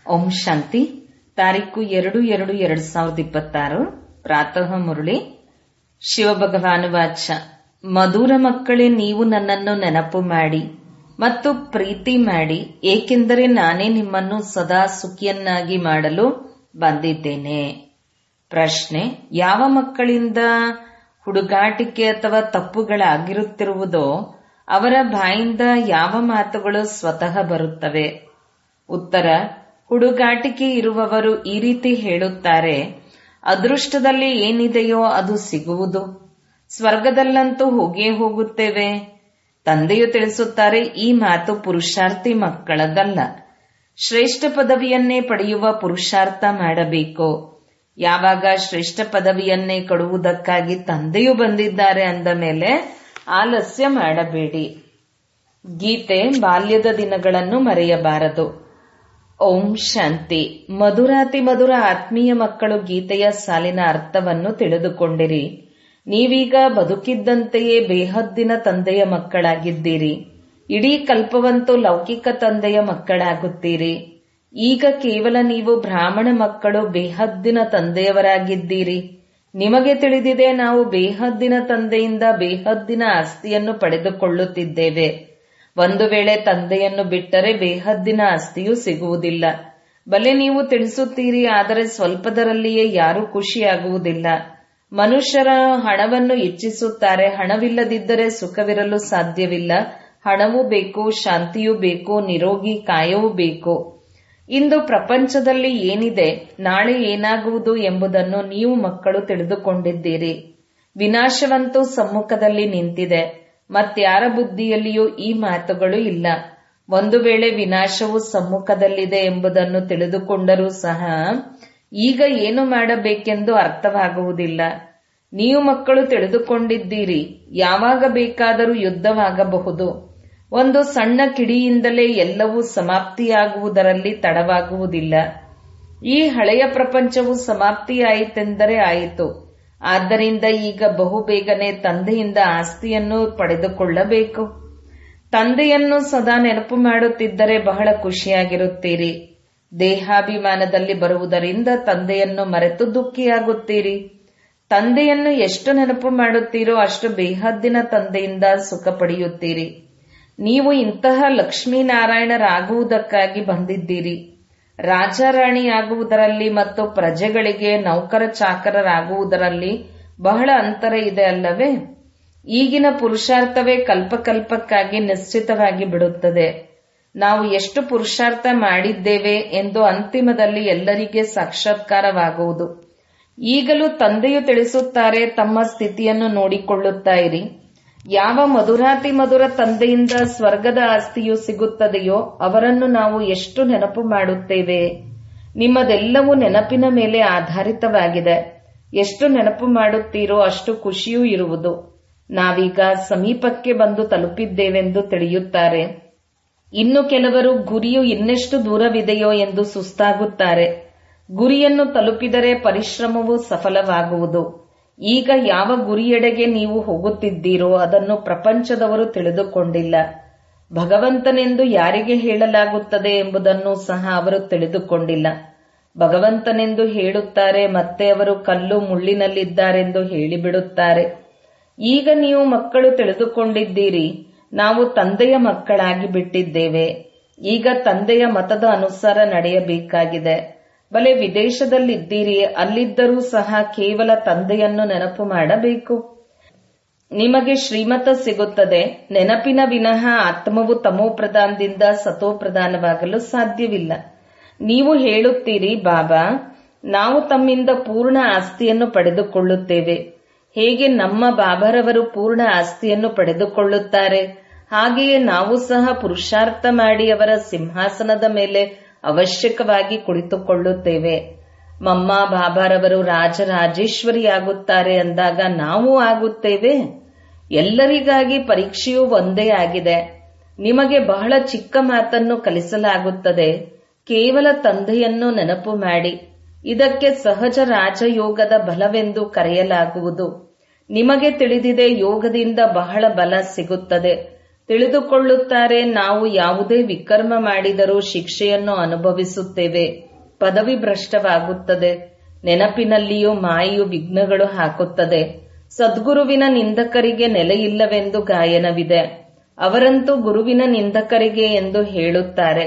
ಓಂ ಶಾಂತಿ ತಾರೀಕು ಎರಡು ಎರಡು ಎರಡ್ ಸಾವಿರದ ಇಪ್ಪತ್ತಾರು ಪ್ರಾತಃ ಮುರಳಿ ಶಿವಭಗವಾನ ವಾಚ ಮಧುರ ಮಕ್ಕಳೇ ನೀವು ನನ್ನನ್ನು ನೆನಪು ಮಾಡಿ ಮತ್ತು ಪ್ರೀತಿ ಮಾಡಿ ಏಕೆಂದರೆ ನಾನೇ ನಿಮ್ಮನ್ನು ಸದಾ ಸುಖಿಯನ್ನಾಗಿ ಮಾಡಲು ಬಂದಿದ್ದೇನೆ ಪ್ರಶ್ನೆ ಯಾವ ಮಕ್ಕಳಿಂದ ಹುಡುಗಾಟಿಕೆ ಅಥವಾ ತಪ್ಪುಗಳಾಗಿರುತ್ತಿರುವುದೋ ಅವರ ಬಾಯಿಂದ ಯಾವ ಮಾತುಗಳು ಸ್ವತಃ ಬರುತ್ತವೆ ಉತ್ತರ ಹುಡುಗಾಟಿಕೆ ಇರುವವರು ಈ ರೀತಿ ಹೇಳುತ್ತಾರೆ ಅದೃಷ್ಟದಲ್ಲಿ ಏನಿದೆಯೋ ಅದು ಸಿಗುವುದು ಸ್ವರ್ಗದಲ್ಲಂತೂ ಹೋಗೇ ಹೋಗುತ್ತೇವೆ ತಂದೆಯು ತಿಳಿಸುತ್ತಾರೆ ಈ ಮಾತು ಪುರುಷಾರ್ಥಿ ಮಕ್ಕಳದಲ್ಲ ಶ್ರೇಷ್ಠ ಪದವಿಯನ್ನೇ ಪಡೆಯುವ ಪುರುಷಾರ್ಥ ಮಾಡಬೇಕು ಯಾವಾಗ ಶ್ರೇಷ್ಠ ಪದವಿಯನ್ನೇ ಕೊಡುವುದಕ್ಕಾಗಿ ತಂದೆಯು ಬಂದಿದ್ದಾರೆ ಅಂದ ಮೇಲೆ ಆಲಸ್ಯ ಮಾಡಬೇಡಿ ಗೀತೆ ಬಾಲ್ಯದ ದಿನಗಳನ್ನು ಮರೆಯಬಾರದು ಓಂ ಶಾಂತಿ ಮಧುರಾತಿ ಮಧುರ ಆತ್ಮೀಯ ಮಕ್ಕಳು ಗೀತೆಯ ಸಾಲಿನ ಅರ್ಥವನ್ನು ತಿಳಿದುಕೊಂಡಿರಿ ನೀವೀಗ ಬದುಕಿದ್ದಂತೆಯೇ ಬೇಹದ್ದಿನ ತಂದೆಯ ಮಕ್ಕಳಾಗಿದ್ದೀರಿ ಇಡೀ ಕಲ್ಪವಂತೂ ಲೌಕಿಕ ತಂದೆಯ ಮಕ್ಕಳಾಗುತ್ತೀರಿ ಈಗ ಕೇವಲ ನೀವು ಬ್ರಾಹ್ಮಣ ಮಕ್ಕಳು ಬೇಹದ್ದಿನ ತಂದೆಯವರಾಗಿದ್ದೀರಿ ನಿಮಗೆ ತಿಳಿದಿದೆ ನಾವು ಬೇಹದ್ದಿನ ತಂದೆಯಿಂದ ಬೇಹದ್ದಿನ ಆಸ್ತಿಯನ್ನು ಪಡೆದುಕೊಳ್ಳುತ್ತಿದ್ದೇವೆ ಒಂದು ವೇಳೆ ತಂದೆಯನ್ನು ಬಿಟ್ಟರೆ ಬೇಹದ್ದಿನ ಆಸ್ತಿಯೂ ಸಿಗುವುದಿಲ್ಲ ಬಲೆ ನೀವು ತಿಳಿಸುತ್ತೀರಿ ಆದರೆ ಸ್ವಲ್ಪದರಲ್ಲಿಯೇ ಯಾರೂ ಖುಷಿಯಾಗುವುದಿಲ್ಲ ಮನುಷ್ಯರ ಹಣವನ್ನು ಇಚ್ಛಿಸುತ್ತಾರೆ ಹಣವಿಲ್ಲದಿದ್ದರೆ ಸುಖವಿರಲು ಸಾಧ್ಯವಿಲ್ಲ ಹಣವೂ ಬೇಕು ಶಾಂತಿಯೂ ಬೇಕು ನಿರೋಗಿ ಕಾಯವೂ ಬೇಕು ಇಂದು ಪ್ರಪಂಚದಲ್ಲಿ ಏನಿದೆ ನಾಳೆ ಏನಾಗುವುದು ಎಂಬುದನ್ನು ನೀವು ಮಕ್ಕಳು ತಿಳಿದುಕೊಂಡಿದ್ದೀರಿ ವಿನಾಶವಂತೂ ಸಮ್ಮುಖದಲ್ಲಿ ನಿಂತಿದೆ ಮತ್ಯಾರ ಬುದ್ಧಿಯಲ್ಲಿಯೂ ಈ ಮಾತುಗಳು ಇಲ್ಲ ಒಂದು ವೇಳೆ ವಿನಾಶವು ಸಮ್ಮುಖದಲ್ಲಿದೆ ಎಂಬುದನ್ನು ತಿಳಿದುಕೊಂಡರೂ ಸಹ ಈಗ ಏನು ಮಾಡಬೇಕೆಂದು ಅರ್ಥವಾಗುವುದಿಲ್ಲ ನೀವು ಮಕ್ಕಳು ತಿಳಿದುಕೊಂಡಿದ್ದೀರಿ ಯಾವಾಗ ಬೇಕಾದರೂ ಯುದ್ಧವಾಗಬಹುದು ಒಂದು ಸಣ್ಣ ಕಿಡಿಯಿಂದಲೇ ಎಲ್ಲವೂ ಸಮಾಪ್ತಿಯಾಗುವುದರಲ್ಲಿ ತಡವಾಗುವುದಿಲ್ಲ ಈ ಹಳೆಯ ಪ್ರಪಂಚವು ಸಮಾಪ್ತಿಯಾಯಿತೆಂದರೆ ಆಯಿತು ಆದ್ದರಿಂದ ಈಗ ಬಹುಬೇಗನೆ ತಂದೆಯಿಂದ ಆಸ್ತಿಯನ್ನು ಪಡೆದುಕೊಳ್ಳಬೇಕು ತಂದೆಯನ್ನು ಸದಾ ನೆನಪು ಮಾಡುತ್ತಿದ್ದರೆ ಬಹಳ ಖುಷಿಯಾಗಿರುತ್ತೀರಿ ದೇಹಾಭಿಮಾನದಲ್ಲಿ ಬರುವುದರಿಂದ ತಂದೆಯನ್ನು ಮರೆತು ದುಃಖಿಯಾಗುತ್ತೀರಿ ತಂದೆಯನ್ನು ಎಷ್ಟು ನೆನಪು ಮಾಡುತ್ತೀರೋ ಅಷ್ಟು ಬೇಹದ್ದಿನ ತಂದೆಯಿಂದ ಸುಖ ಪಡೆಯುತ್ತೀರಿ ನೀವು ಇಂತಹ ಲಕ್ಷ್ಮೀನಾರಾಯಣರಾಗುವುದಕ್ಕಾಗಿ ಬಂದಿದ್ದೀರಿ ರಾಜಾರಾಣಿಯಾಗುವುದರಲ್ಲಿ ಮತ್ತು ಪ್ರಜೆಗಳಿಗೆ ನೌಕರ ಚಾಕರರಾಗುವುದರಲ್ಲಿ ಬಹಳ ಅಂತರ ಇದೆ ಅಲ್ಲವೇ ಈಗಿನ ಪುರುಷಾರ್ಥವೇ ಕಲ್ಪಕಲ್ಪಕ್ಕಾಗಿ ನಿಶ್ಚಿತವಾಗಿ ಬಿಡುತ್ತದೆ ನಾವು ಎಷ್ಟು ಪುರುಷಾರ್ಥ ಮಾಡಿದ್ದೇವೆ ಎಂದು ಅಂತಿಮದಲ್ಲಿ ಎಲ್ಲರಿಗೆ ಸಾಕ್ಷಾತ್ಕಾರವಾಗುವುದು ಈಗಲೂ ತಂದೆಯು ತಿಳಿಸುತ್ತಾರೆ ತಮ್ಮ ಸ್ಥಿತಿಯನ್ನು ನೋಡಿಕೊಳ್ಳುತ್ತಾ ಇರಿ ಯಾವ ಮಧುರಾತಿ ಮಧುರ ತಂದೆಯಿಂದ ಸ್ವರ್ಗದ ಆಸ್ತಿಯು ಸಿಗುತ್ತದೆಯೋ ಅವರನ್ನು ನಾವು ಎಷ್ಟು ನೆನಪು ಮಾಡುತ್ತೇವೆ ನಿಮ್ಮದೆಲ್ಲವೂ ನೆನಪಿನ ಮೇಲೆ ಆಧಾರಿತವಾಗಿದೆ ಎಷ್ಟು ನೆನಪು ಮಾಡುತ್ತೀರೋ ಅಷ್ಟು ಖುಷಿಯೂ ಇರುವುದು ನಾವೀಗ ಸಮೀಪಕ್ಕೆ ಬಂದು ತಲುಪಿದ್ದೇವೆಂದು ತಿಳಿಯುತ್ತಾರೆ ಇನ್ನು ಕೆಲವರು ಗುರಿಯು ಇನ್ನೆಷ್ಟು ದೂರವಿದೆಯೋ ಎಂದು ಸುಸ್ತಾಗುತ್ತಾರೆ ಗುರಿಯನ್ನು ತಲುಪಿದರೆ ಪರಿಶ್ರಮವು ಸಫಲವಾಗುವುದು ಈಗ ಯಾವ ಗುರಿಯೆಡೆಗೆ ನೀವು ಹೋಗುತ್ತಿದ್ದೀರೋ ಅದನ್ನು ಪ್ರಪಂಚದವರು ತಿಳಿದುಕೊಂಡಿಲ್ಲ ಭಗವಂತನೆಂದು ಯಾರಿಗೆ ಹೇಳಲಾಗುತ್ತದೆ ಎಂಬುದನ್ನು ಸಹ ಅವರು ತಿಳಿದುಕೊಂಡಿಲ್ಲ ಭಗವಂತನೆಂದು ಹೇಳುತ್ತಾರೆ ಮತ್ತೆ ಅವರು ಕಲ್ಲು ಮುಳ್ಳಿನಲ್ಲಿದ್ದಾರೆಂದು ಹೇಳಿಬಿಡುತ್ತಾರೆ ಈಗ ನೀವು ಮಕ್ಕಳು ತಿಳಿದುಕೊಂಡಿದ್ದೀರಿ ನಾವು ತಂದೆಯ ಮಕ್ಕಳಾಗಿ ಬಿಟ್ಟಿದ್ದೇವೆ ಈಗ ತಂದೆಯ ಮತದ ಅನುಸಾರ ನಡೆಯಬೇಕಾಗಿದೆ ಬಲೆ ವಿದೇಶದಲ್ಲಿದ್ದೀರಿ ಅಲ್ಲಿದ್ದರೂ ಸಹ ಕೇವಲ ತಂದೆಯನ್ನು ನೆನಪು ಮಾಡಬೇಕು ನಿಮಗೆ ಶ್ರೀಮತ ಸಿಗುತ್ತದೆ ನೆನಪಿನ ವಿನಃ ಆತ್ಮವು ತಮೋಪ್ರಧಾನದಿಂದ ಸತೋಪ್ರಧಾನವಾಗಲು ಸಾಧ್ಯವಿಲ್ಲ ನೀವು ಹೇಳುತ್ತೀರಿ ಬಾಬಾ ನಾವು ತಮ್ಮಿಂದ ಪೂರ್ಣ ಆಸ್ತಿಯನ್ನು ಪಡೆದುಕೊಳ್ಳುತ್ತೇವೆ ಹೇಗೆ ನಮ್ಮ ಬಾಬಾರವರು ಪೂರ್ಣ ಆಸ್ತಿಯನ್ನು ಪಡೆದುಕೊಳ್ಳುತ್ತಾರೆ ಹಾಗೆಯೇ ನಾವು ಸಹ ಪುರುಷಾರ್ಥ ಮಾಡಿ ಅವರ ಸಿಂಹಾಸನದ ಮೇಲೆ ಅವಶ್ಯಕವಾಗಿ ಕುಳಿತುಕೊಳ್ಳುತ್ತೇವೆ ಮಮ್ಮ ಬಾಬಾರವರು ರಾಜರಾಜೇಶ್ವರಿಯಾಗುತ್ತಾರೆ ಅಂದಾಗ ನಾವು ಆಗುತ್ತೇವೆ ಎಲ್ಲರಿಗಾಗಿ ಪರೀಕ್ಷೆಯೂ ಒಂದೇ ಆಗಿದೆ ನಿಮಗೆ ಬಹಳ ಚಿಕ್ಕ ಮಾತನ್ನು ಕಲಿಸಲಾಗುತ್ತದೆ ಕೇವಲ ತಂದೆಯನ್ನು ನೆನಪು ಮಾಡಿ ಇದಕ್ಕೆ ಸಹಜ ರಾಜಯೋಗದ ಬಲವೆಂದು ಕರೆಯಲಾಗುವುದು ನಿಮಗೆ ತಿಳಿದಿದೆ ಯೋಗದಿಂದ ಬಹಳ ಬಲ ಸಿಗುತ್ತದೆ ತಿಳಿದುಕೊಳ್ಳುತ್ತಾರೆ ನಾವು ಯಾವುದೇ ವಿಕರ್ಮ ಮಾಡಿದರೂ ಶಿಕ್ಷೆಯನ್ನು ಅನುಭವಿಸುತ್ತೇವೆ ಪದವಿ ಭ್ರಷ್ಟವಾಗುತ್ತದೆ ನೆನಪಿನಲ್ಲಿಯೂ ಮಾಯೆಯು ವಿಘ್ನಗಳು ಹಾಕುತ್ತದೆ ಸದ್ಗುರುವಿನ ನಿಂದಕರಿಗೆ ನೆಲೆಯಿಲ್ಲವೆಂದು ಗಾಯನವಿದೆ ಅವರಂತೂ ಗುರುವಿನ ನಿಂದಕರಿಗೆ ಎಂದು ಹೇಳುತ್ತಾರೆ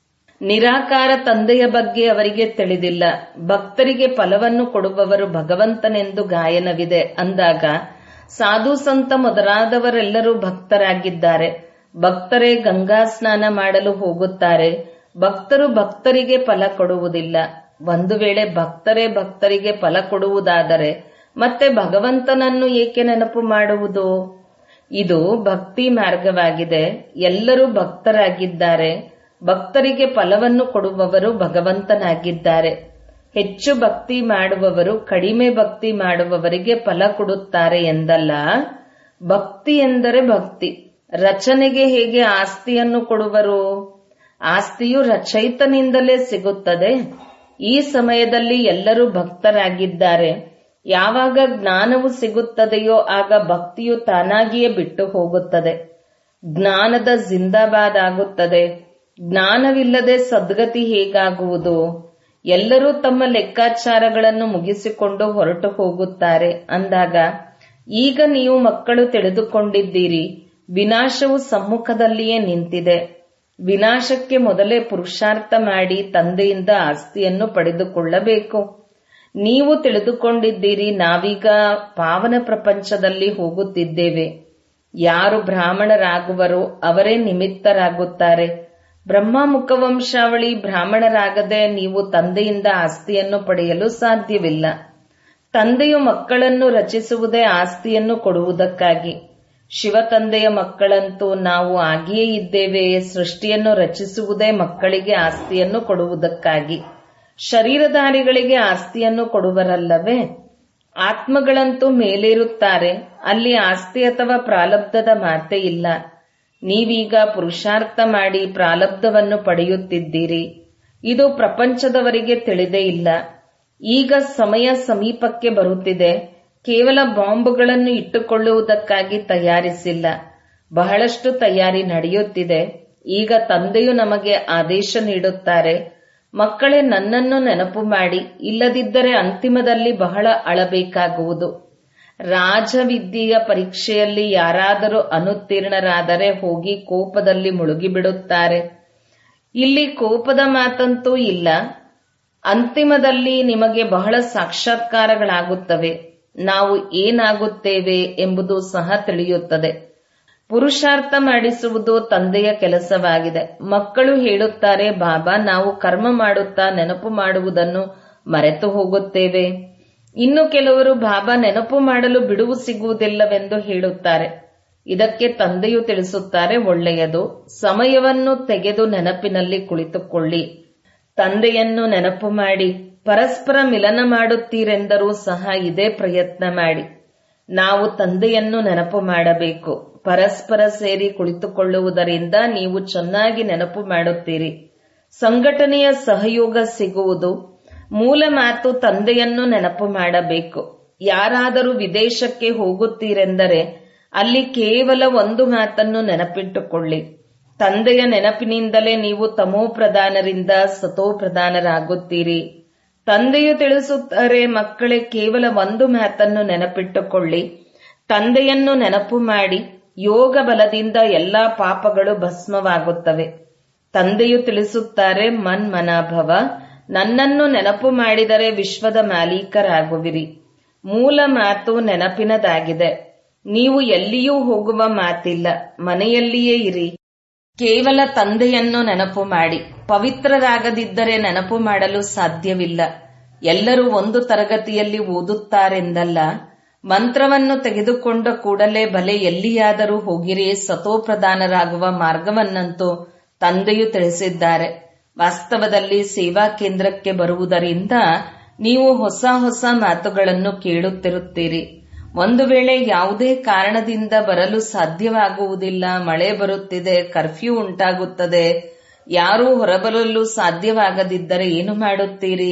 ನಿರಾಕಾರ ತಂದೆಯ ಬಗ್ಗೆ ಅವರಿಗೆ ತಿಳಿದಿಲ್ಲ ಭಕ್ತರಿಗೆ ಫಲವನ್ನು ಕೊಡುವವರು ಭಗವಂತನೆಂದು ಗಾಯನವಿದೆ ಅಂದಾಗ ಸಾಧು ಸಂತ ಮೊದಲಾದವರೆಲ್ಲರೂ ಭಕ್ತರಾಗಿದ್ದಾರೆ ಭಕ್ತರೇ ಗಂಗಾ ಸ್ನಾನ ಮಾಡಲು ಹೋಗುತ್ತಾರೆ ಭಕ್ತರು ಭಕ್ತರಿಗೆ ಫಲ ಕೊಡುವುದಿಲ್ಲ ಒಂದು ವೇಳೆ ಭಕ್ತರೇ ಭಕ್ತರಿಗೆ ಫಲ ಕೊಡುವುದಾದರೆ ಮತ್ತೆ ಭಗವಂತನನ್ನು ಏಕೆ ನೆನಪು ಮಾಡುವುದು ಇದು ಭಕ್ತಿ ಮಾರ್ಗವಾಗಿದೆ ಎಲ್ಲರೂ ಭಕ್ತರಾಗಿದ್ದಾರೆ ಭಕ್ತರಿಗೆ ಫಲವನ್ನು ಕೊಡುವವರು ಭಗವಂತನಾಗಿದ್ದಾರೆ ಹೆಚ್ಚು ಭಕ್ತಿ ಮಾಡುವವರು ಕಡಿಮೆ ಭಕ್ತಿ ಮಾಡುವವರಿಗೆ ಫಲ ಕೊಡುತ್ತಾರೆ ಎಂದಲ್ಲ ಭಕ್ತಿ ಎಂದರೆ ಭಕ್ತಿ ರಚನೆಗೆ ಹೇಗೆ ಆಸ್ತಿಯನ್ನು ಕೊಡುವರು ಆಸ್ತಿಯು ರಚಯಿತನಿಂದಲೇ ಸಿಗುತ್ತದೆ ಈ ಸಮಯದಲ್ಲಿ ಎಲ್ಲರೂ ಭಕ್ತರಾಗಿದ್ದಾರೆ ಯಾವಾಗ ಜ್ಞಾನವು ಸಿಗುತ್ತದೆಯೋ ಆಗ ಭಕ್ತಿಯು ತಾನಾಗಿಯೇ ಬಿಟ್ಟು ಹೋಗುತ್ತದೆ ಜ್ಞಾನದ ಜಿಂದಾಬಾದ್ ಆಗುತ್ತದೆ ಜ್ಞಾನವಿಲ್ಲದೆ ಸದ್ಗತಿ ಹೇಗಾಗುವುದು ಎಲ್ಲರೂ ತಮ್ಮ ಲೆಕ್ಕಾಚಾರಗಳನ್ನು ಮುಗಿಸಿಕೊಂಡು ಹೊರಟು ಹೋಗುತ್ತಾರೆ ಅಂದಾಗ ಈಗ ನೀವು ಮಕ್ಕಳು ತಿಳಿದುಕೊಂಡಿದ್ದೀರಿ ವಿನಾಶವು ಸಮ್ಮುಖದಲ್ಲಿಯೇ ನಿಂತಿದೆ ವಿನಾಶಕ್ಕೆ ಮೊದಲೇ ಪುರುಷಾರ್ಥ ಮಾಡಿ ತಂದೆಯಿಂದ ಆಸ್ತಿಯನ್ನು ಪಡೆದುಕೊಳ್ಳಬೇಕು ನೀವು ತಿಳಿದುಕೊಂಡಿದ್ದೀರಿ ನಾವೀಗ ಪಾವನ ಪ್ರಪಂಚದಲ್ಲಿ ಹೋಗುತ್ತಿದ್ದೇವೆ ಯಾರು ಬ್ರಾಹ್ಮಣರಾಗುವರೋ ಅವರೇ ನಿಮಿತ್ತರಾಗುತ್ತಾರೆ ಬ್ರಹ್ಮ ಮುಖವಂಶಾವಳಿ ಬ್ರಾಹ್ಮಣರಾಗದೆ ನೀವು ತಂದೆಯಿಂದ ಆಸ್ತಿಯನ್ನು ಪಡೆಯಲು ಸಾಧ್ಯವಿಲ್ಲ ತಂದೆಯು ಮಕ್ಕಳನ್ನು ರಚಿಸುವುದೇ ಆಸ್ತಿಯನ್ನು ಕೊಡುವುದಕ್ಕಾಗಿ ಶಿವ ತಂದೆಯ ಮಕ್ಕಳಂತೂ ನಾವು ಆಗಿಯೇ ಇದ್ದೇವೆ ಸೃಷ್ಟಿಯನ್ನು ರಚಿಸುವುದೇ ಮಕ್ಕಳಿಗೆ ಆಸ್ತಿಯನ್ನು ಕೊಡುವುದಕ್ಕಾಗಿ ಶರೀರಧಾರಿಗಳಿಗೆ ಆಸ್ತಿಯನ್ನು ಕೊಡುವರಲ್ಲವೇ ಆತ್ಮಗಳಂತೂ ಮೇಲೇರುತ್ತಾರೆ ಅಲ್ಲಿ ಆಸ್ತಿ ಅಥವಾ ಪ್ರಾಲಬ್ಧದ ಮಾತೆ ಇಲ್ಲ ನೀವೀಗ ಪುರುಷಾರ್ಥ ಮಾಡಿ ಪ್ರಾಲಬ್ಧವನ್ನು ಪಡೆಯುತ್ತಿದ್ದೀರಿ ಇದು ಪ್ರಪಂಚದವರಿಗೆ ತಿಳಿದೇ ಇಲ್ಲ ಈಗ ಸಮಯ ಸಮೀಪಕ್ಕೆ ಬರುತ್ತಿದೆ ಕೇವಲ ಬಾಂಬುಗಳನ್ನು ಇಟ್ಟುಕೊಳ್ಳುವುದಕ್ಕಾಗಿ ತಯಾರಿಸಿಲ್ಲ ಬಹಳಷ್ಟು ತಯಾರಿ ನಡೆಯುತ್ತಿದೆ ಈಗ ತಂದೆಯು ನಮಗೆ ಆದೇಶ ನೀಡುತ್ತಾರೆ ಮಕ್ಕಳೇ ನನ್ನನ್ನು ನೆನಪು ಮಾಡಿ ಇಲ್ಲದಿದ್ದರೆ ಅಂತಿಮದಲ್ಲಿ ಬಹಳ ಅಳಬೇಕಾಗುವುದು ರಾಜವಿದ್ಯೆಯ ಪರೀಕ್ಷೆಯಲ್ಲಿ ಯಾರಾದರೂ ಅನುತ್ತೀರ್ಣರಾದರೆ ಹೋಗಿ ಕೋಪದಲ್ಲಿ ಮುಳುಗಿಬಿಡುತ್ತಾರೆ ಇಲ್ಲಿ ಕೋಪದ ಮಾತಂತೂ ಇಲ್ಲ ಅಂತಿಮದಲ್ಲಿ ನಿಮಗೆ ಬಹಳ ಸಾಕ್ಷಾತ್ಕಾರಗಳಾಗುತ್ತವೆ ನಾವು ಏನಾಗುತ್ತೇವೆ ಎಂಬುದು ಸಹ ತಿಳಿಯುತ್ತದೆ ಪುರುಷಾರ್ಥ ಮಾಡಿಸುವುದು ತಂದೆಯ ಕೆಲಸವಾಗಿದೆ ಮಕ್ಕಳು ಹೇಳುತ್ತಾರೆ ಬಾಬಾ ನಾವು ಕರ್ಮ ಮಾಡುತ್ತಾ ನೆನಪು ಮಾಡುವುದನ್ನು ಮರೆತು ಹೋಗುತ್ತೇವೆ ಇನ್ನು ಕೆಲವರು ಬಾಬಾ ನೆನಪು ಮಾಡಲು ಬಿಡುವು ಸಿಗುವುದಿಲ್ಲವೆಂದು ಹೇಳುತ್ತಾರೆ ಇದಕ್ಕೆ ತಂದೆಯು ತಿಳಿಸುತ್ತಾರೆ ಒಳ್ಳೆಯದು ಸಮಯವನ್ನು ತೆಗೆದು ನೆನಪಿನಲ್ಲಿ ಕುಳಿತುಕೊಳ್ಳಿ ತಂದೆಯನ್ನು ನೆನಪು ಮಾಡಿ ಪರಸ್ಪರ ಮಿಲನ ಮಾಡುತ್ತೀರೆಂದರೂ ಸಹ ಇದೇ ಪ್ರಯತ್ನ ಮಾಡಿ ನಾವು ತಂದೆಯನ್ನು ನೆನಪು ಮಾಡಬೇಕು ಪರಸ್ಪರ ಸೇರಿ ಕುಳಿತುಕೊಳ್ಳುವುದರಿಂದ ನೀವು ಚೆನ್ನಾಗಿ ನೆನಪು ಮಾಡುತ್ತೀರಿ ಸಂಘಟನೆಯ ಸಹಯೋಗ ಸಿಗುವುದು ಮೂಲ ಮಾತು ತಂದೆಯನ್ನು ನೆನಪು ಮಾಡಬೇಕು ಯಾರಾದರೂ ವಿದೇಶಕ್ಕೆ ಹೋಗುತ್ತೀರೆಂದರೆ ಅಲ್ಲಿ ಕೇವಲ ಒಂದು ಮಾತನ್ನು ನೆನಪಿಟ್ಟುಕೊಳ್ಳಿ ತಂದೆಯ ನೆನಪಿನಿಂದಲೇ ನೀವು ತಮೋ ಪ್ರಧಾನರಿಂದ ಸತೋ ಪ್ರಧಾನರಾಗುತ್ತೀರಿ ತಂದೆಯು ತಿಳಿಸುತ್ತಾರೆ ಮಕ್ಕಳೇ ಕೇವಲ ಒಂದು ಮಾತನ್ನು ನೆನಪಿಟ್ಟುಕೊಳ್ಳಿ ತಂದೆಯನ್ನು ನೆನಪು ಮಾಡಿ ಯೋಗ ಬಲದಿಂದ ಎಲ್ಲಾ ಪಾಪಗಳು ಭಸ್ಮವಾಗುತ್ತವೆ ತಂದೆಯು ತಿಳಿಸುತ್ತಾರೆ ಮನ್ ಮನಾಭವ ನನ್ನನ್ನು ನೆನಪು ಮಾಡಿದರೆ ವಿಶ್ವದ ಮಾಲೀಕರಾಗುವಿರಿ ಮೂಲ ಮಾತು ನೆನಪಿನದಾಗಿದೆ ನೀವು ಎಲ್ಲಿಯೂ ಹೋಗುವ ಮಾತಿಲ್ಲ ಮನೆಯಲ್ಲಿಯೇ ಇರಿ ಕೇವಲ ತಂದೆಯನ್ನು ನೆನಪು ಮಾಡಿ ಪವಿತ್ರರಾಗದಿದ್ದರೆ ನೆನಪು ಮಾಡಲು ಸಾಧ್ಯವಿಲ್ಲ ಎಲ್ಲರೂ ಒಂದು ತರಗತಿಯಲ್ಲಿ ಓದುತ್ತಾರೆಂದಲ್ಲ ಮಂತ್ರವನ್ನು ತೆಗೆದುಕೊಂಡ ಕೂಡಲೇ ಬಲೆ ಎಲ್ಲಿಯಾದರೂ ಹೋಗಿರಿ ಸತೋಪ್ರಧಾನರಾಗುವ ಮಾರ್ಗವನ್ನಂತೂ ತಂದೆಯು ತಿಳಿಸಿದ್ದಾರೆ ವಾಸ್ತವದಲ್ಲಿ ಸೇವಾ ಕೇಂದ್ರಕ್ಕೆ ಬರುವುದರಿಂದ ನೀವು ಹೊಸ ಹೊಸ ಮಾತುಗಳನ್ನು ಕೇಳುತ್ತಿರುತ್ತೀರಿ ಒಂದು ವೇಳೆ ಯಾವುದೇ ಕಾರಣದಿಂದ ಬರಲು ಸಾಧ್ಯವಾಗುವುದಿಲ್ಲ ಮಳೆ ಬರುತ್ತಿದೆ ಕರ್ಫ್ಯೂ ಉಂಟಾಗುತ್ತದೆ ಯಾರೂ ಹೊರಬರಲು ಸಾಧ್ಯವಾಗದಿದ್ದರೆ ಏನು ಮಾಡುತ್ತೀರಿ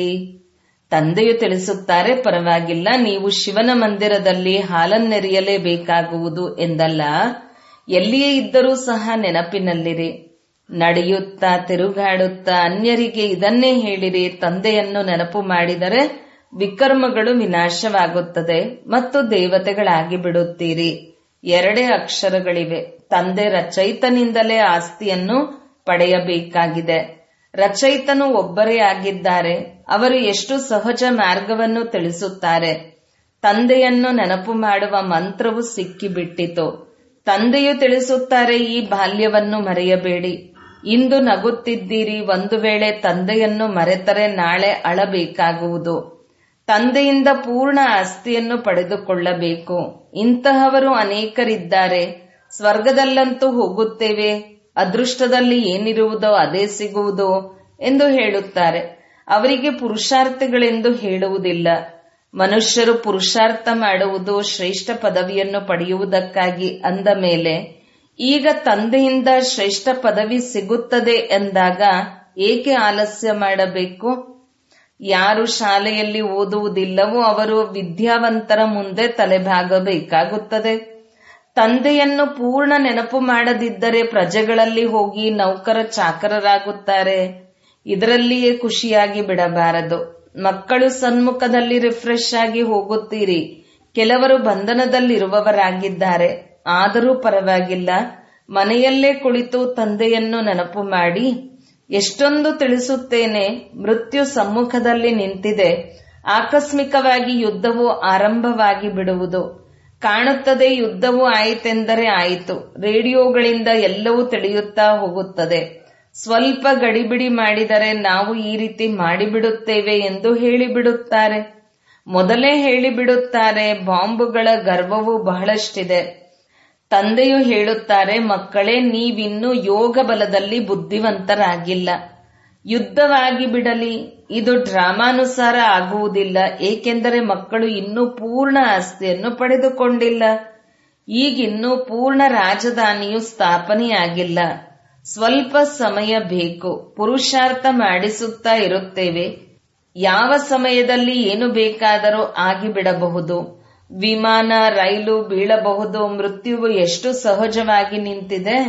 ತಂದೆಯು ತಿಳಿಸುತ್ತಾರೆ ಪರವಾಗಿಲ್ಲ ನೀವು ಶಿವನ ಮಂದಿರದಲ್ಲಿ ಹಾಲನ್ನೆರೆಯಲೇಬೇಕಾಗುವುದು ಎಂದಲ್ಲ ಎಲ್ಲಿಯೇ ಇದ್ದರೂ ಸಹ ನೆನಪಿನಲ್ಲಿರಿ ನಡೆಯುತ್ತಾ ತಿರುಗಾಡುತ್ತಾ ಅನ್ಯರಿಗೆ ಇದನ್ನೇ ಹೇಳಿರಿ ತಂದೆಯನ್ನು ನೆನಪು ಮಾಡಿದರೆ ವಿಕರ್ಮಗಳು ವಿನಾಶವಾಗುತ್ತದೆ ಮತ್ತು ದೇವತೆಗಳಾಗಿ ಬಿಡುತ್ತೀರಿ ಎರಡೇ ಅಕ್ಷರಗಳಿವೆ ತಂದೆ ರಚಯಿತನಿಂದಲೇ ಆಸ್ತಿಯನ್ನು ಪಡೆಯಬೇಕಾಗಿದೆ ರಚಯಿತನು ಒಬ್ಬರೇ ಆಗಿದ್ದಾರೆ ಅವರು ಎಷ್ಟು ಸಹಜ ಮಾರ್ಗವನ್ನು ತಿಳಿಸುತ್ತಾರೆ ತಂದೆಯನ್ನು ನೆನಪು ಮಾಡುವ ಮಂತ್ರವು ಸಿಕ್ಕಿಬಿಟ್ಟಿತು ತಂದೆಯು ತಿಳಿಸುತ್ತಾರೆ ಈ ಬಾಲ್ಯವನ್ನು ಮರೆಯಬೇಡಿ ಇಂದು ನಗುತ್ತಿದ್ದೀರಿ ಒಂದು ವೇಳೆ ತಂದೆಯನ್ನು ಮರೆತರೆ ನಾಳೆ ಅಳಬೇಕಾಗುವುದು ತಂದೆಯಿಂದ ಪೂರ್ಣ ಆಸ್ತಿಯನ್ನು ಪಡೆದುಕೊಳ್ಳಬೇಕು ಇಂತಹವರು ಅನೇಕರಿದ್ದಾರೆ ಸ್ವರ್ಗದಲ್ಲಂತೂ ಹೋಗುತ್ತೇವೆ ಅದೃಷ್ಟದಲ್ಲಿ ಏನಿರುವುದೋ ಅದೇ ಸಿಗುವುದು ಎಂದು ಹೇಳುತ್ತಾರೆ ಅವರಿಗೆ ಪುರುಷಾರ್ಥಗಳೆಂದು ಹೇಳುವುದಿಲ್ಲ ಮನುಷ್ಯರು ಪುರುಷಾರ್ಥ ಮಾಡುವುದು ಶ್ರೇಷ್ಠ ಪದವಿಯನ್ನು ಪಡೆಯುವುದಕ್ಕಾಗಿ ಅಂದ ಮೇಲೆ ಈಗ ತಂದೆಯಿಂದ ಶ್ರೇಷ್ಠ ಪದವಿ ಸಿಗುತ್ತದೆ ಎಂದಾಗ ಏಕೆ ಆಲಸ್ಯ ಮಾಡಬೇಕು ಯಾರು ಶಾಲೆಯಲ್ಲಿ ಓದುವುದಿಲ್ಲವೋ ಅವರು ವಿದ್ಯಾವಂತರ ಮುಂದೆ ತಲೆಬಾಗಬೇಕಾಗುತ್ತದೆ ತಂದೆಯನ್ನು ಪೂರ್ಣ ನೆನಪು ಮಾಡದಿದ್ದರೆ ಪ್ರಜೆಗಳಲ್ಲಿ ಹೋಗಿ ನೌಕರ ಚಾಕರರಾಗುತ್ತಾರೆ ಇದರಲ್ಲಿಯೇ ಖುಷಿಯಾಗಿ ಬಿಡಬಾರದು ಮಕ್ಕಳು ಸನ್ಮುಖದಲ್ಲಿ ರಿಫ್ರೆಶ್ ಆಗಿ ಹೋಗುತ್ತೀರಿ ಕೆಲವರು ಬಂಧನದಲ್ಲಿರುವವರಾಗಿದ್ದಾರೆ ಆದರೂ ಪರವಾಗಿಲ್ಲ ಮನೆಯಲ್ಲೇ ಕುಳಿತು ತಂದೆಯನ್ನು ನೆನಪು ಮಾಡಿ ಎಷ್ಟೊಂದು ತಿಳಿಸುತ್ತೇನೆ ಮೃತ್ಯು ಸಮ್ಮುಖದಲ್ಲಿ ನಿಂತಿದೆ ಆಕಸ್ಮಿಕವಾಗಿ ಯುದ್ಧವು ಆರಂಭವಾಗಿ ಬಿಡುವುದು ಕಾಣುತ್ತದೆ ಯುದ್ಧವು ಆಯಿತೆಂದರೆ ಆಯಿತು ರೇಡಿಯೋಗಳಿಂದ ಎಲ್ಲವೂ ತಿಳಿಯುತ್ತಾ ಹೋಗುತ್ತದೆ ಸ್ವಲ್ಪ ಗಡಿಬಿಡಿ ಮಾಡಿದರೆ ನಾವು ಈ ರೀತಿ ಮಾಡಿಬಿಡುತ್ತೇವೆ ಎಂದು ಹೇಳಿಬಿಡುತ್ತಾರೆ ಮೊದಲೇ ಹೇಳಿಬಿಡುತ್ತಾರೆ ಬಾಂಬುಗಳ ಗರ್ವವು ಬಹಳಷ್ಟಿದೆ ತಂದೆಯು ಹೇಳುತ್ತಾರೆ ಮಕ್ಕಳೇ ನೀವಿನ್ನೂ ಯೋಗ ಬಲದಲ್ಲಿ ಬುದ್ಧಿವಂತರಾಗಿಲ್ಲ ಯುದ್ಧವಾಗಿ ಬಿಡಲಿ ಇದು ಡ್ರಾಮಾನುಸಾರ ಆಗುವುದಿಲ್ಲ ಏಕೆಂದರೆ ಮಕ್ಕಳು ಇನ್ನೂ ಪೂರ್ಣ ಆಸ್ತಿಯನ್ನು ಪಡೆದುಕೊಂಡಿಲ್ಲ ಈಗಿನ್ನೂ ಪೂರ್ಣ ರಾಜಧಾನಿಯು ಸ್ಥಾಪನೆಯಾಗಿಲ್ಲ ಸ್ವಲ್ಪ ಸಮಯ ಬೇಕು ಪುರುಷಾರ್ಥ ಮಾಡಿಸುತ್ತಾ ಇರುತ್ತೇವೆ ಯಾವ ಸಮಯದಲ್ಲಿ ಏನು ಬೇಕಾದರೂ ಆಗಿಬಿಡಬಹುದು ವಿಮಾನ ರೈಲು ಬೀಳಬಹುದು ಮೃತ್ಯುವು ಎಷ್ಟು ಸಹಜವಾಗಿ ನಿಂತಿದೆ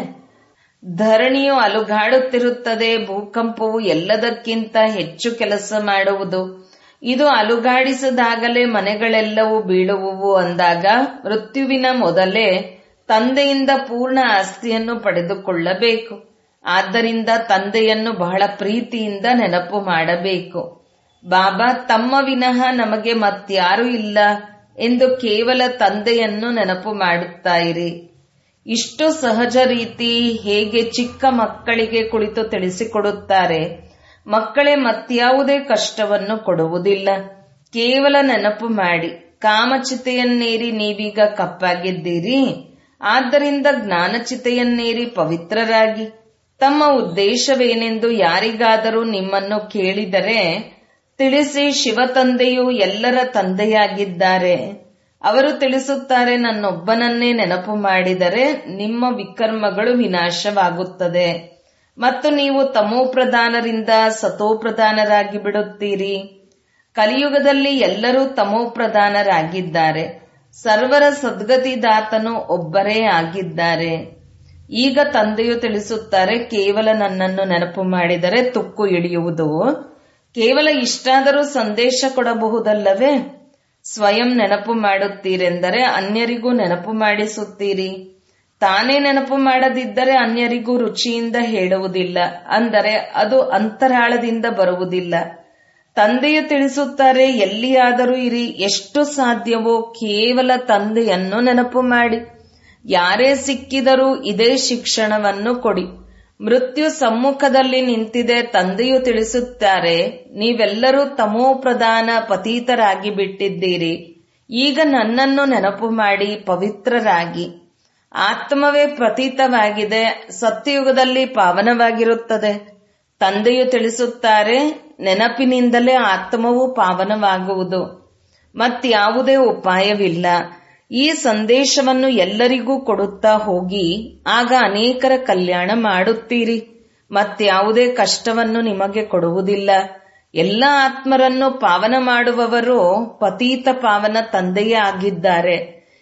ಧರಣಿಯು ಅಲುಗಾಡುತ್ತಿರುತ್ತದೆ ಭೂಕಂಪವು ಎಲ್ಲದಕ್ಕಿಂತ ಹೆಚ್ಚು ಕೆಲಸ ಮಾಡುವುದು ಇದು ಅಲುಗಾಡಿಸಿದಾಗಲೇ ಮನೆಗಳೆಲ್ಲವೂ ಬೀಳುವುವು ಅಂದಾಗ ಮೃತ್ಯುವಿನ ಮೊದಲೇ ತಂದೆಯಿಂದ ಪೂರ್ಣ ಆಸ್ತಿಯನ್ನು ಪಡೆದುಕೊಳ್ಳಬೇಕು ಆದ್ದರಿಂದ ತಂದೆಯನ್ನು ಬಹಳ ಪ್ರೀತಿಯಿಂದ ನೆನಪು ಮಾಡಬೇಕು ಬಾಬಾ ತಮ್ಮ ವಿನಃ ನಮಗೆ ಮತ್ಯಾರೂ ಇಲ್ಲ ಎಂದು ಕೇವಲ ತಂದೆಯನ್ನು ನೆನಪು ಮಾಡುತ್ತಾ ಇರಿ ಇಷ್ಟು ಸಹಜ ರೀತಿ ಹೇಗೆ ಚಿಕ್ಕ ಮಕ್ಕಳಿಗೆ ಕುಳಿತು ತಿಳಿಸಿಕೊಡುತ್ತಾರೆ ಮಕ್ಕಳೇ ಮತ್ಯಾವುದೇ ಕಷ್ಟವನ್ನು ಕೊಡುವುದಿಲ್ಲ ಕೇವಲ ನೆನಪು ಮಾಡಿ ಕಾಮಚಿತೆಯನ್ನೇರಿ ನೀವೀಗ ಕಪ್ಪಾಗಿದ್ದೀರಿ ಆದ್ದರಿಂದ ಜ್ಞಾನಚಿತೆಯನ್ನೇರಿ ಪವಿತ್ರರಾಗಿ ತಮ್ಮ ಉದ್ದೇಶವೇನೆಂದು ಯಾರಿಗಾದರೂ ನಿಮ್ಮನ್ನು ಕೇಳಿದರೆ ತಿಳಿಸಿ ಶಿವತಂದೆಯು ಎಲ್ಲರ ತಂದೆಯಾಗಿದ್ದಾರೆ ಅವರು ತಿಳಿಸುತ್ತಾರೆ ನನ್ನೊಬ್ಬನನ್ನೇ ನೆನಪು ಮಾಡಿದರೆ ನಿಮ್ಮ ವಿಕರ್ಮಗಳು ವಿನಾಶವಾಗುತ್ತದೆ ಮತ್ತು ನೀವು ತಮೋಪ್ರಧಾನರಿಂದ ಸತೋಪ್ರಧಾನರಾಗಿ ಬಿಡುತ್ತೀರಿ ಕಲಿಯುಗದಲ್ಲಿ ಎಲ್ಲರೂ ತಮೋಪ್ರಧಾನರಾಗಿದ್ದಾರೆ ಸರ್ವರ ಸದ್ಗತಿದಾತನು ಒಬ್ಬರೇ ಆಗಿದ್ದಾರೆ ಈಗ ತಂದೆಯು ತಿಳಿಸುತ್ತಾರೆ ಕೇವಲ ನನ್ನನ್ನು ನೆನಪು ಮಾಡಿದರೆ ತುಕ್ಕು ಇಳಿಯುವುದು ಕೇವಲ ಇಷ್ಟಾದರೂ ಸಂದೇಶ ಕೊಡಬಹುದಲ್ಲವೇ ಸ್ವಯಂ ನೆನಪು ಮಾಡುತ್ತೀರೆಂದರೆ ಅನ್ಯರಿಗೂ ನೆನಪು ಮಾಡಿಸುತ್ತೀರಿ ತಾನೇ ನೆನಪು ಮಾಡದಿದ್ದರೆ ಅನ್ಯರಿಗೂ ರುಚಿಯಿಂದ ಹೇಳುವುದಿಲ್ಲ ಅಂದರೆ ಅದು ಅಂತರಾಳದಿಂದ ಬರುವುದಿಲ್ಲ ತಂದೆಯು ತಿಳಿಸುತ್ತಾರೆ ಎಲ್ಲಿಯಾದರೂ ಇರಿ ಎಷ್ಟು ಸಾಧ್ಯವೋ ಕೇವಲ ತಂದೆಯನ್ನು ನೆನಪು ಮಾಡಿ ಯಾರೇ ಸಿಕ್ಕಿದರೂ ಇದೇ ಶಿಕ್ಷಣವನ್ನು ಕೊಡಿ ಮೃತ್ಯು ಸಮ್ಮುಖದಲ್ಲಿ ನಿಂತಿದೆ ತಂದೆಯು ತಿಳಿಸುತ್ತಾರೆ ನೀವೆಲ್ಲರೂ ತಮೋಪ್ರಧಾನ ಪತೀತರಾಗಿ ಬಿಟ್ಟಿದ್ದೀರಿ ಈಗ ನನ್ನನ್ನು ನೆನಪು ಮಾಡಿ ಪವಿತ್ರರಾಗಿ ಆತ್ಮವೇ ಪ್ರತೀತವಾಗಿದೆ ಸತ್ಯಯುಗದಲ್ಲಿ ಪಾವನವಾಗಿರುತ್ತದೆ ತಂದೆಯು ತಿಳಿಸುತ್ತಾರೆ ನೆನಪಿನಿಂದಲೇ ಆತ್ಮವು ಪಾವನವಾಗುವುದು ಮತ್ಯಾವುದೇ ಉಪಾಯವಿಲ್ಲ ಈ ಸಂದೇಶವನ್ನು ಎಲ್ಲರಿಗೂ ಕೊಡುತ್ತಾ ಹೋಗಿ ಆಗ ಅನೇಕರ ಕಲ್ಯಾಣ ಮಾಡುತ್ತೀರಿ ಮತ್ಯಾವುದೇ ಕಷ್ಟವನ್ನು ನಿಮಗೆ ಕೊಡುವುದಿಲ್ಲ ಎಲ್ಲ ಆತ್ಮರನ್ನು ಪಾವನ ಮಾಡುವವರು ಪತೀತ ಪಾವನ ತಂದೆಯೇ ಆಗಿದ್ದಾರೆ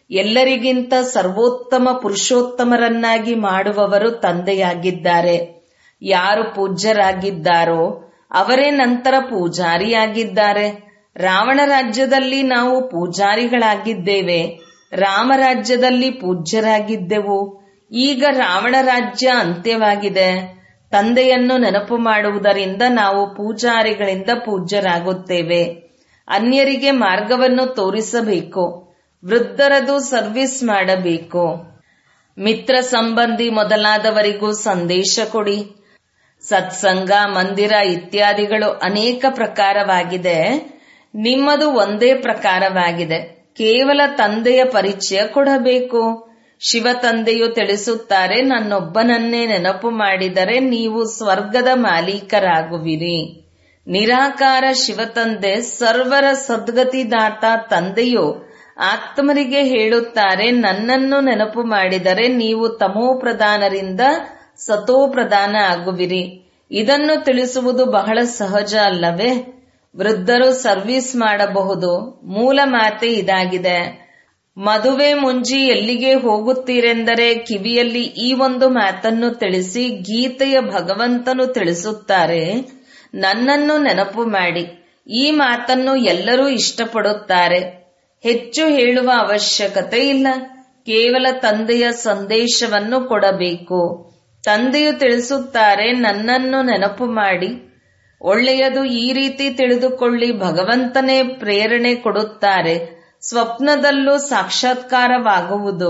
ಎಲ್ಲರಿಗಿಂತ ಸರ್ವೋತ್ತಮ ಪುರುಷೋತ್ತಮರನ್ನಾಗಿ ಮಾಡುವವರು ತಂದೆಯಾಗಿದ್ದಾರೆ ಯಾರು ಪೂಜ್ಯರಾಗಿದ್ದಾರೋ ಅವರೇ ನಂತರ ಪೂಜಾರಿಯಾಗಿದ್ದಾರೆ ರಾವಣ ರಾಜ್ಯದಲ್ಲಿ ನಾವು ಪೂಜಾರಿಗಳಾಗಿದ್ದೇವೆ ರಾಮರಾಜ್ಯದಲ್ಲಿ ಪೂಜ್ಯರಾಗಿದ್ದೆವು ಈಗ ರಾವಣ ರಾಜ್ಯ ಅಂತ್ಯವಾಗಿದೆ ತಂದೆಯನ್ನು ನೆನಪು ಮಾಡುವುದರಿಂದ ನಾವು ಪೂಜಾರಿಗಳಿಂದ ಪೂಜ್ಯರಾಗುತ್ತೇವೆ ಅನ್ಯರಿಗೆ ಮಾರ್ಗವನ್ನು ತೋರಿಸಬೇಕು ವೃದ್ಧರದು ಸರ್ವಿಸ್ ಮಾಡಬೇಕು ಮಿತ್ರ ಸಂಬಂಧಿ ಮೊದಲಾದವರಿಗೂ ಸಂದೇಶ ಕೊಡಿ ಸತ್ಸಂಗ ಮಂದಿರ ಇತ್ಯಾದಿಗಳು ಅನೇಕ ಪ್ರಕಾರವಾಗಿದೆ ನಿಮ್ಮದು ಒಂದೇ ಪ್ರಕಾರವಾಗಿದೆ ಕೇವಲ ತಂದೆಯ ಪರಿಚಯ ಕೊಡಬೇಕು ಶಿವ ತಂದೆಯು ತಿಳಿಸುತ್ತಾರೆ ನನ್ನೊಬ್ಬನನ್ನೇ ನೆನಪು ಮಾಡಿದರೆ ನೀವು ಸ್ವರ್ಗದ ಮಾಲೀಕರಾಗುವಿರಿ ನಿರಾಕಾರ ಶಿವತಂದೆ ಸರ್ವರ ಸದ್ಗತಿದಾತ ತಂದೆಯು ಆತ್ಮರಿಗೆ ಹೇಳುತ್ತಾರೆ ನನ್ನನ್ನು ನೆನಪು ಮಾಡಿದರೆ ನೀವು ತಮೋ ಪ್ರಧಾನರಿಂದ ಸತೋ ಪ್ರಧಾನ ಆಗುವಿರಿ ಇದನ್ನು ತಿಳಿಸುವುದು ಬಹಳ ಸಹಜ ಅಲ್ಲವೇ ವೃದ್ಧರು ಸರ್ವಿಸ್ ಮಾಡಬಹುದು ಮೂಲ ಮಾತೆ ಇದಾಗಿದೆ ಮದುವೆ ಮುಂಜಿ ಎಲ್ಲಿಗೆ ಹೋಗುತ್ತೀರೆಂದರೆ ಕಿವಿಯಲ್ಲಿ ಈ ಒಂದು ಮಾತನ್ನು ತಿಳಿಸಿ ಗೀತೆಯ ಭಗವಂತನು ತಿಳಿಸುತ್ತಾರೆ ನನ್ನನ್ನು ನೆನಪು ಮಾಡಿ ಈ ಮಾತನ್ನು ಎಲ್ಲರೂ ಇಷ್ಟಪಡುತ್ತಾರೆ ಹೆಚ್ಚು ಹೇಳುವ ಅವಶ್ಯಕತೆ ಇಲ್ಲ ಕೇವಲ ತಂದೆಯ ಸಂದೇಶವನ್ನು ಕೊಡಬೇಕು ತಂದೆಯು ತಿಳಿಸುತ್ತಾರೆ ನನ್ನನ್ನು ನೆನಪು ಮಾಡಿ ಒಳ್ಳೆಯದು ಈ ರೀತಿ ತಿಳಿದುಕೊಳ್ಳಿ ಭಗವಂತನೇ ಪ್ರೇರಣೆ ಕೊಡುತ್ತಾರೆ ಸ್ವಪ್ನದಲ್ಲೂ ಸಾಕ್ಷಾತ್ಕಾರವಾಗುವುದು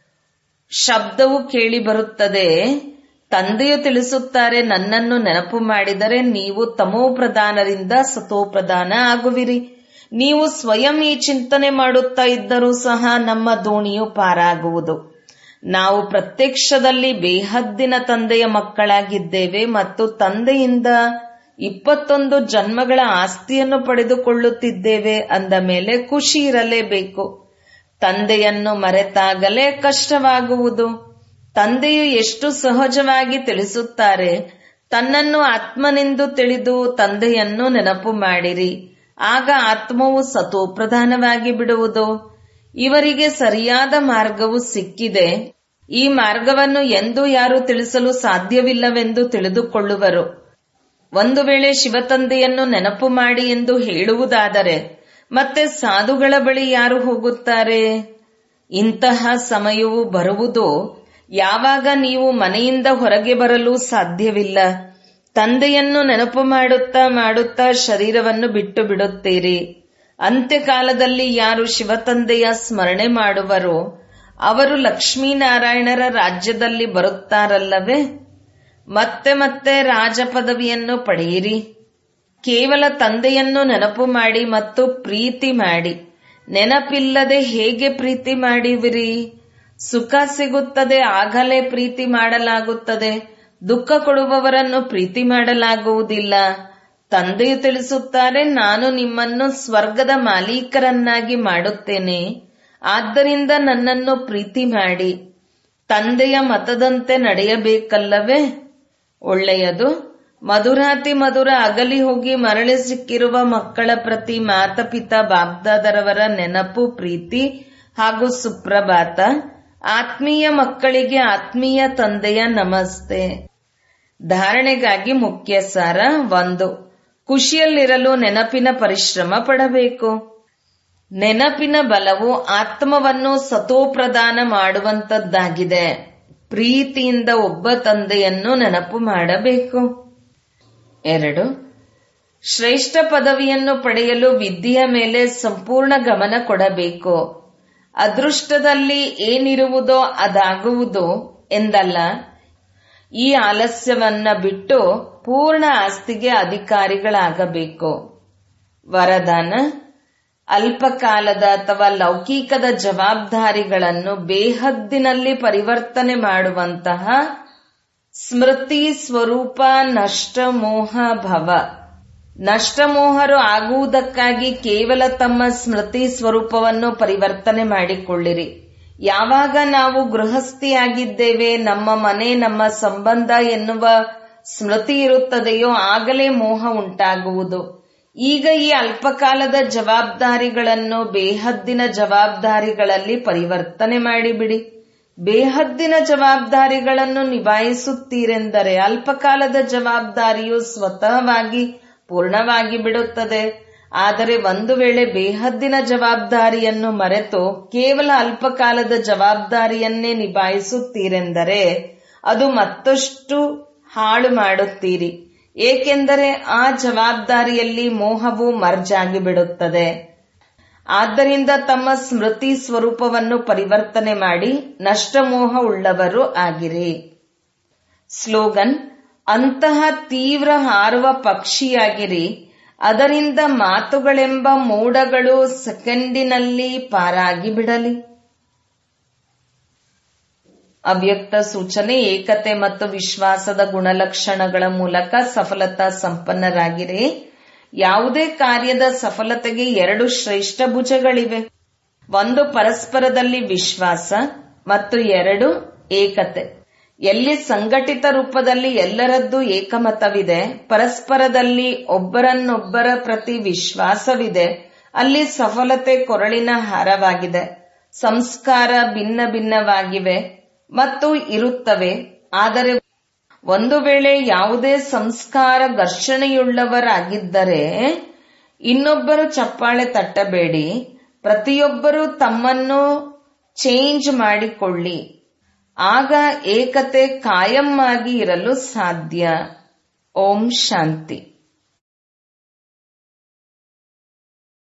ಶಬ್ದವು ಕೇಳಿ ಬರುತ್ತದೆ ತಂದೆಯು ತಿಳಿಸುತ್ತಾರೆ ನನ್ನನ್ನು ನೆನಪು ಮಾಡಿದರೆ ನೀವು ತಮೋ ಪ್ರಧಾನರಿಂದ ಸತೋ ಪ್ರಧಾನ ಆಗುವಿರಿ ನೀವು ಸ್ವಯಂ ಈ ಚಿಂತನೆ ಮಾಡುತ್ತಾ ಇದ್ದರೂ ಸಹ ನಮ್ಮ ದೋಣಿಯು ಪಾರಾಗುವುದು ನಾವು ಪ್ರತ್ಯಕ್ಷದಲ್ಲಿ ಬೇಹದ್ದಿನ ತಂದೆಯ ಮಕ್ಕಳಾಗಿದ್ದೇವೆ ಮತ್ತು ತಂದೆಯಿಂದ ಇಪ್ಪತ್ತೊಂದು ಜನ್ಮಗಳ ಆಸ್ತಿಯನ್ನು ಪಡೆದುಕೊಳ್ಳುತ್ತಿದ್ದೇವೆ ಅಂದ ಮೇಲೆ ಖುಷಿ ಇರಲೇಬೇಕು ತಂದೆಯನ್ನು ಮರೆತಾಗಲೇ ಕಷ್ಟವಾಗುವುದು ತಂದೆಯು ಎಷ್ಟು ಸಹಜವಾಗಿ ತಿಳಿಸುತ್ತಾರೆ ತನ್ನನ್ನು ಆತ್ಮನೆಂದು ತಿಳಿದು ತಂದೆಯನ್ನು ನೆನಪು ಮಾಡಿರಿ ಆಗ ಆತ್ಮವು ಸತೋಪ್ರಧಾನವಾಗಿ ಬಿಡುವುದು ಇವರಿಗೆ ಸರಿಯಾದ ಮಾರ್ಗವು ಸಿಕ್ಕಿದೆ ಈ ಮಾರ್ಗವನ್ನು ಎಂದೂ ಯಾರು ತಿಳಿಸಲು ಸಾಧ್ಯವಿಲ್ಲವೆಂದು ತಿಳಿದುಕೊಳ್ಳುವರು ಒಂದು ವೇಳೆ ಶಿವತಂದೆಯನ್ನು ನೆನಪು ಮಾಡಿ ಎಂದು ಹೇಳುವುದಾದರೆ ಮತ್ತೆ ಸಾಧುಗಳ ಬಳಿ ಯಾರು ಹೋಗುತ್ತಾರೆ ಇಂತಹ ಸಮಯವು ಬರುವುದು ಯಾವಾಗ ನೀವು ಮನೆಯಿಂದ ಹೊರಗೆ ಬರಲು ಸಾಧ್ಯವಿಲ್ಲ ತಂದೆಯನ್ನು ನೆನಪು ಮಾಡುತ್ತಾ ಮಾಡುತ್ತಾ ಶರೀರವನ್ನು ಬಿಟ್ಟು ಬಿಡುತ್ತೀರಿ ಅಂತ್ಯಕಾಲದಲ್ಲಿ ಯಾರು ಶಿವತಂದೆಯ ಸ್ಮರಣೆ ಮಾಡುವರೋ ಅವರು ಲಕ್ಷ್ಮೀನಾರಾಯಣರ ರಾಜ್ಯದಲ್ಲಿ ಬರುತ್ತಾರಲ್ಲವೇ ಮತ್ತೆ ಮತ್ತೆ ರಾಜ ಪದವಿಯನ್ನು ಪಡೆಯಿರಿ ಕೇವಲ ತಂದೆಯನ್ನು ನೆನಪು ಮಾಡಿ ಮತ್ತು ಪ್ರೀತಿ ಮಾಡಿ ನೆನಪಿಲ್ಲದೆ ಹೇಗೆ ಪ್ರೀತಿ ಮಾಡಿವಿರಿ ಸುಖ ಸಿಗುತ್ತದೆ ಆಗಲೇ ಪ್ರೀತಿ ಮಾಡಲಾಗುತ್ತದೆ ದುಃಖ ಕೊಡುವವರನ್ನು ಪ್ರೀತಿ ಮಾಡಲಾಗುವುದಿಲ್ಲ ತಂದೆಯು ತಿಳಿಸುತ್ತಾರೆ ನಾನು ನಿಮ್ಮನ್ನು ಸ್ವರ್ಗದ ಮಾಲೀಕರನ್ನಾಗಿ ಮಾಡುತ್ತೇನೆ ಆದ್ದರಿಂದ ನನ್ನನ್ನು ಪ್ರೀತಿ ಮಾಡಿ ತಂದೆಯ ಮತದಂತೆ ನಡೆಯಬೇಕಲ್ಲವೇ ಒಳ್ಳೆಯದು ಮಧುರಾತಿ ಮಧುರ ಅಗಲಿ ಹೋಗಿ ಮರಳಿ ಸಿಕ್ಕಿರುವ ಮಕ್ಕಳ ಪ್ರತಿ ಮಾತಪಿತ ಬಾಬ್ದಾದರವರ ನೆನಪು ಪ್ರೀತಿ ಹಾಗೂ ಸುಪ್ರಭಾತ ಆತ್ಮೀಯ ಮಕ್ಕಳಿಗೆ ಆತ್ಮೀಯ ತಂದೆಯ ನಮಸ್ತೆ ಧಾರಣೆಗಾಗಿ ಮುಖ್ಯ ಸಾರ ಒಂದು ಖುಷಿಯಲ್ಲಿರಲು ನೆನಪಿನ ಪರಿಶ್ರಮ ಪಡಬೇಕು ನೆನಪಿನ ಬಲವು ಆತ್ಮವನ್ನು ಸತೋಪ್ರದಾನ ಮಾಡುವಂತದ್ದಾಗಿದೆ ಪ್ರೀತಿಯಿಂದ ಒಬ್ಬ ತಂದೆಯನ್ನು ನೆನಪು ಮಾಡಬೇಕು ಎರಡು ಶ್ರೇಷ್ಠ ಪದವಿಯನ್ನು ಪಡೆಯಲು ವಿದ್ಯೆಯ ಮೇಲೆ ಸಂಪೂರ್ಣ ಗಮನ ಕೊಡಬೇಕು ಅದೃಷ್ಟದಲ್ಲಿ ಏನಿರುವುದೋ ಅದಾಗುವುದು ಎಂದಲ್ಲ ಈ ಆಲಸ್ಯವನ್ನ ಬಿಟ್ಟು ಪೂರ್ಣ ಆಸ್ತಿಗೆ ಅಧಿಕಾರಿಗಳಾಗಬೇಕು ವರದಾನ ಅಲ್ಪಕಾಲದ ಅಥವಾ ಲೌಕಿಕದ ಜವಾಬ್ದಾರಿಗಳನ್ನು ಬೇಹದ್ದಿನಲ್ಲಿ ಪರಿವರ್ತನೆ ಮಾಡುವಂತಹ ಸ್ಮೃತಿ ಸ್ವರೂಪ ನಷ್ಟಮೋಹ ಭವ ನಷ್ಟಮೋಹರು ಆಗುವುದಕ್ಕಾಗಿ ಕೇವಲ ತಮ್ಮ ಸ್ಮೃತಿ ಸ್ವರೂಪವನ್ನು ಪರಿವರ್ತನೆ ಮಾಡಿಕೊಳ್ಳಿರಿ ಯಾವಾಗ ನಾವು ಗೃಹಸ್ಥಿಯಾಗಿದ್ದೇವೆ ನಮ್ಮ ಮನೆ ನಮ್ಮ ಸಂಬಂಧ ಎನ್ನುವ ಸ್ಮೃತಿ ಇರುತ್ತದೆಯೋ ಆಗಲೇ ಮೋಹ ಉಂಟಾಗುವುದು ಈಗ ಈ ಅಲ್ಪಕಾಲದ ಜವಾಬ್ದಾರಿಗಳನ್ನು ಬೇಹದ್ದಿನ ಜವಾಬ್ದಾರಿಗಳಲ್ಲಿ ಪರಿವರ್ತನೆ ಮಾಡಿಬಿಡಿ ಬೇಹದ್ದಿನ ಜವಾಬ್ದಾರಿಗಳನ್ನು ನಿಭಾಯಿಸುತ್ತೀರೆಂದರೆ ಅಲ್ಪಕಾಲದ ಜವಾಬ್ದಾರಿಯು ಸ್ವತಃವಾಗಿ ಪೂರ್ಣವಾಗಿ ಬಿಡುತ್ತದೆ ಆದರೆ ಒಂದು ವೇಳೆ ಬೇಹದ್ದಿನ ಜವಾಬ್ದಾರಿಯನ್ನು ಮರೆತು ಕೇವಲ ಅಲ್ಪಕಾಲದ ಜವಾಬ್ದಾರಿಯನ್ನೇ ನಿಭಾಯಿಸುತ್ತೀರೆಂದರೆ ಅದು ಮತ್ತಷ್ಟು ಹಾಳು ಮಾಡುತ್ತೀರಿ ಏಕೆಂದರೆ ಆ ಜವಾಬ್ದಾರಿಯಲ್ಲಿ ಮೋಹವು ಮರ್ಜಾಗಿ ಬಿಡುತ್ತದೆ ಆದ್ದರಿಂದ ತಮ್ಮ ಸ್ಮೃತಿ ಸ್ವರೂಪವನ್ನು ಪರಿವರ್ತನೆ ಮಾಡಿ ನಷ್ಟಮೋಹ ಉಳ್ಳವರು ಆಗಿರಿ ಸ್ಲೋಗನ್ ಅಂತಹ ತೀವ್ರ ಹಾರುವ ಪಕ್ಷಿಯಾಗಿರಿ ಅದರಿಂದ ಮಾತುಗಳೆಂಬ ಮೋಡಗಳು ಸೆಕೆಂಡಿನಲ್ಲಿ ಪಾರಾಗಿ ಬಿಡಲಿ ಅವ್ಯಕ್ತ ಸೂಚನೆ ಏಕತೆ ಮತ್ತು ವಿಶ್ವಾಸದ ಗುಣಲಕ್ಷಣಗಳ ಮೂಲಕ ಸಫಲತಾ ಸಂಪನ್ನರಾಗಿರಿ ಯಾವುದೇ ಕಾರ್ಯದ ಸಫಲತೆಗೆ ಎರಡು ಶ್ರೇಷ್ಠ ಭುಜಗಳಿವೆ ಒಂದು ಪರಸ್ಪರದಲ್ಲಿ ವಿಶ್ವಾಸ ಮತ್ತು ಎರಡು ಏಕತೆ ಎಲ್ಲಿ ಸಂಘಟಿತ ರೂಪದಲ್ಲಿ ಎಲ್ಲರದ್ದು ಏಕಮತವಿದೆ ಪರಸ್ಪರದಲ್ಲಿ ಒಬ್ಬರನ್ನೊಬ್ಬರ ಪ್ರತಿ ವಿಶ್ವಾಸವಿದೆ ಅಲ್ಲಿ ಸಫಲತೆ ಕೊರಳಿನ ಹಾರವಾಗಿದೆ ಸಂಸ್ಕಾರ ಭಿನ್ನ ಭಿನ್ನವಾಗಿವೆ ಮತ್ತು ಇರುತ್ತವೆ ಆದರೆ ಒಂದು ವೇಳೆ ಯಾವುದೇ ಸಂಸ್ಕಾರ ಘರ್ಷಣೆಯುಳ್ಳವರಾಗಿದ್ದರೆ ಇನ್ನೊಬ್ಬರು ಚಪ್ಪಾಳೆ ತಟ್ಟಬೇಡಿ ಪ್ರತಿಯೊಬ್ಬರು ತಮ್ಮನ್ನು ಚೇಂಜ್ ಮಾಡಿಕೊಳ್ಳಿ ಆಗ ಏಕತೆ ಕಾಯಂ ಆಗಿ ಇರಲು ಸಾಧ್ಯ ಓಂ ಶಾಂತಿ